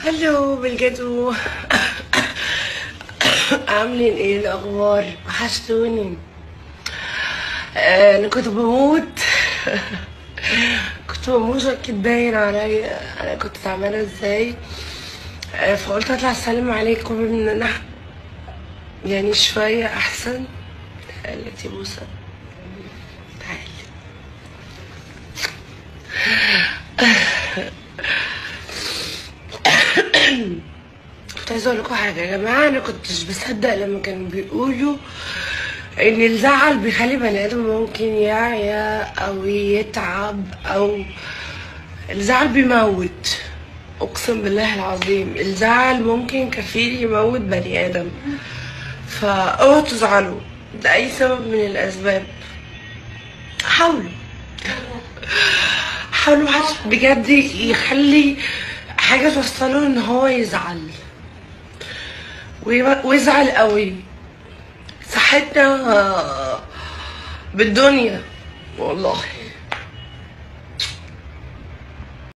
هلو بالجدو عاملين ايه الاخبار وحشتوني آه، انا كنت بموت كنت بموت اكيد باين عليا انا كنت تعبانه ازاي آه، فقلت اطلع اسلم عليكم ان انا يعني شويه احسن قالت بوسه تعالي كنت عايزه اقول لكم حاجه يا جماعه انا كنتش بصدق لما كانوا بيقولوا ان الزعل بيخلي بني ادم ممكن يعيا او يتعب او الزعل بيموت اقسم بالله العظيم الزعل ممكن كفيل يموت بني ادم فاوعوا تزعلوا لاي سبب من الاسباب حاولوا حاولوا محدش بجد يخلي حاجة توصله ان هو يزعل ويب- ويزعل قوي صحتنا بالدنيا والله